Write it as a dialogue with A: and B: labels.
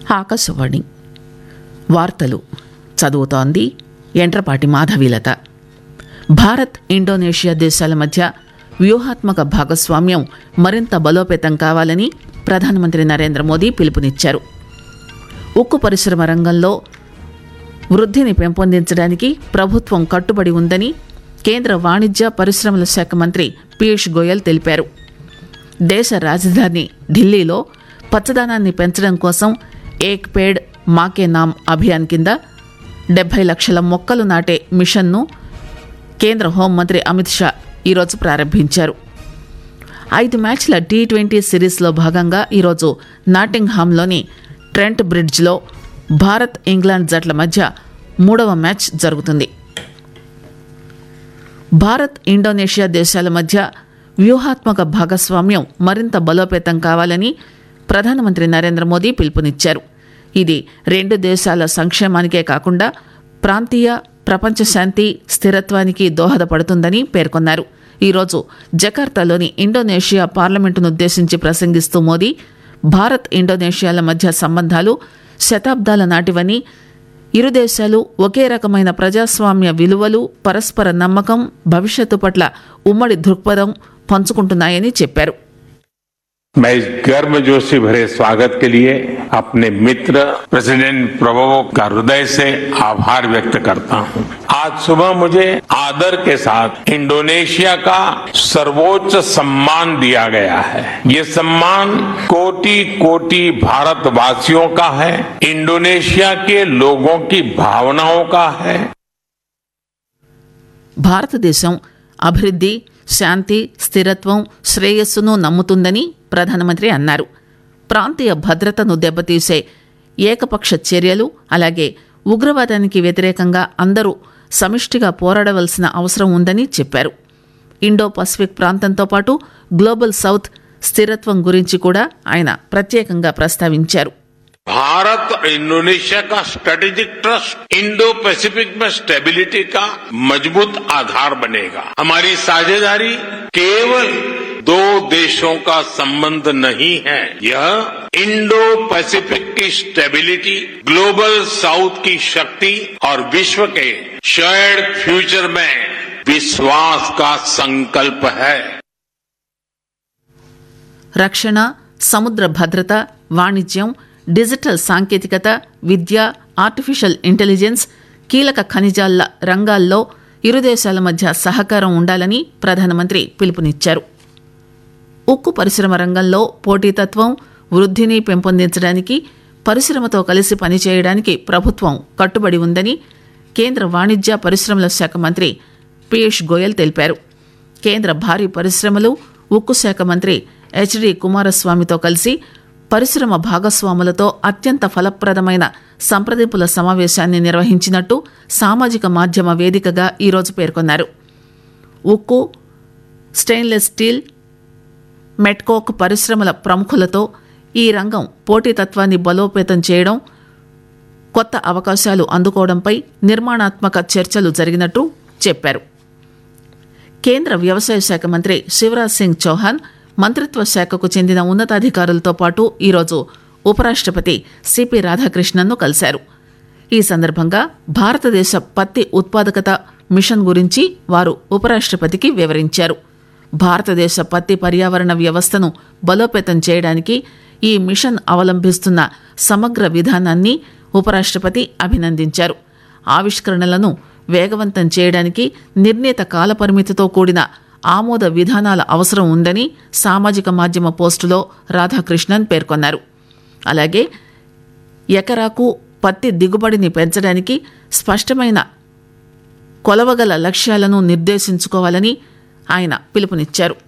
A: ఆకాశవాణి వార్తలు చదువుతోంది ఎంట్రపాటి మాధవీలత భారత్ ఇండోనేషియా దేశాల మధ్య వ్యూహాత్మక భాగస్వామ్యం మరింత బలోపేతం కావాలని ప్రధానమంత్రి నరేంద్ర మోదీ పిలుపునిచ్చారు ఉక్కు పరిశ్రమ రంగంలో వృద్ధిని పెంపొందించడానికి ప్రభుత్వం కట్టుబడి ఉందని కేంద్ర వాణిజ్య పరిశ్రమల శాఖ మంత్రి పీయూష్ గోయల్ తెలిపారు దేశ రాజధాని ఢిల్లీలో పచ్చదనాన్ని పెంచడం కోసం ఏక్ పేడ్ మాకే నామ్ అభియాన్ కింద డెబ్బై లక్షల మొక్కలు నాటే మిషన్ను కేంద్ర హోంమంత్రి అమిత్ షా ఈరోజు ప్రారంభించారు ఐదు మ్యాచ్ల టీ ట్వంటీ సిరీస్లో భాగంగా ఈరోజు నాటింగ్హామ్లోని ట్రెంట్ బ్రిడ్జ్లో భారత్ ఇంగ్లాండ్ జట్ల మధ్య మూడవ మ్యాచ్ జరుగుతుంది భారత్ ఇండోనేషియా దేశాల మధ్య వ్యూహాత్మక భాగస్వామ్యం మరింత బలోపేతం కావాలని ప్రధానమంత్రి నరేంద్ర మోదీ పిలుపునిచ్చారు ఇది రెండు దేశాల సంక్షేమానికే కాకుండా ప్రాంతీయ ప్రపంచ శాంతి స్థిరత్వానికి దోహదపడుతుందని పేర్కొన్నారు ఈరోజు జకార్తాలోని ఇండోనేషియా పార్లమెంటును ఉద్దేశించి ప్రసంగిస్తూ మోదీ భారత్ ఇండోనేషియాల మధ్య సంబంధాలు శతాబ్దాల నాటివని ఇరు దేశాలు ఒకే రకమైన ప్రజాస్వామ్య విలువలు పరస్పర నమ్మకం భవిష్యత్తు పట్ల ఉమ్మడి దృక్పథం పంచుకుంటున్నాయని చెప్పారు
B: मैं इस गर्मजोशी भरे स्वागत के लिए अपने मित्र प्रेसिडेंट प्रभो का हृदय से आभार व्यक्त करता हूं। आज सुबह मुझे आदर के साथ इंडोनेशिया का सर्वोच्च सम्मान दिया गया है ये सम्मान कोटि कोटि भारतवासियों का है इंडोनेशिया के लोगों की भावनाओं का है
A: భారతదేశం అభివృద్ధి శాంతి స్థిరత్వం శ్రేయస్సును నమ్ముతుందని ప్రధానమంత్రి అన్నారు ప్రాంతీయ భద్రతను దెబ్బతీసే ఏకపక్ష చర్యలు అలాగే ఉగ్రవాదానికి వ్యతిరేకంగా అందరూ సమిష్టిగా పోరాడవలసిన అవసరం ఉందని చెప్పారు ఇండో పసిఫిక్ ప్రాంతంతో పాటు గ్లోబల్ సౌత్ స్థిరత్వం గురించి కూడా ఆయన ప్రత్యేకంగా ప్రస్తావించారు
B: भारत और इंडोनेशिया का स्ट्रेटेजिक ट्रस्ट इंडो पैसिफिक में स्टेबिलिटी का मजबूत आधार बनेगा हमारी साझेदारी केवल दो देशों का संबंध नहीं है यह इंडो पैसिफिक की स्टेबिलिटी ग्लोबल साउथ की शक्ति और विश्व के शेयर्ड फ्यूचर में विश्वास का संकल्प है
A: రక్షణ సముద్ర భద్రత వాణిజ్యం డిజిటల్ సాంకేతికత విద్య ఆర్టిఫిషియల్ ఇంటెలిజెన్స్ కీలక ఖనిజాల రంగాల్లో ఇరు దేశాల మధ్య సహకారం ఉండాలని ప్రధానమంత్రి పిలుపునిచ్చారు ఉక్కు పరిశ్రమ రంగంలో పోటీతత్వం వృద్ధిని పెంపొందించడానికి పరిశ్రమతో కలిసి పనిచేయడానికి ప్రభుత్వం కట్టుబడి ఉందని కేంద్ర వాణిజ్య పరిశ్రమల శాఖ మంత్రి పీయూష్ గోయల్ తెలిపారు కేంద్ర భారీ పరిశ్రమలు ఉక్కు శాఖ మంత్రి హెచ్డి కుమారస్వామితో కలిసి పరిశ్రమ భాగస్వాములతో అత్యంత ఫలప్రదమైన సంప్రదింపుల సమావేశాన్ని నిర్వహించినట్టు సామాజిక మాధ్యమ వేదికగా ఈరోజు పేర్కొన్నారు ఉక్కు స్టెయిన్లెస్ స్టీల్ మెట్కోక్ పరిశ్రమల ప్రముఖులతో ఈ రంగం పోటీతత్వాన్ని బలోపేతం చేయడం కొత్త అవకాశాలు అందుకోవడంపై నిర్మాణాత్మక చర్చలు జరిగినట్టు చెప్పారు కేంద్ర వ్యవసాయ శాఖ మంత్రి శివరాజ్ సింగ్ చౌహాన్ మంత్రిత్వ శాఖకు చెందిన ఉన్నతాధికారులతో పాటు ఈరోజు ఉపరాష్ట్రపతి సిపి రాధాకృష్ణన్ను కలిశారు ఈ సందర్భంగా భారతదేశ పత్తి ఉత్పాదకత మిషన్ గురించి వారు ఉపరాష్ట్రపతికి వివరించారు భారతదేశ పత్తి పర్యావరణ వ్యవస్థను బలోపేతం చేయడానికి ఈ మిషన్ అవలంబిస్తున్న సమగ్ర విధానాన్ని ఉపరాష్ట్రపతి అభినందించారు ఆవిష్కరణలను వేగవంతం చేయడానికి నిర్ణీత కాలపరిమితితో కూడిన ఆమోద విధానాల అవసరం ఉందని సామాజిక మాధ్యమ పోస్టులో రాధాకృష్ణన్ పేర్కొన్నారు అలాగే ఎకరాకు పత్తి దిగుబడిని పెంచడానికి స్పష్టమైన కొలవగల లక్ష్యాలను నిర్దేశించుకోవాలని ఆయన పిలుపునిచ్చారు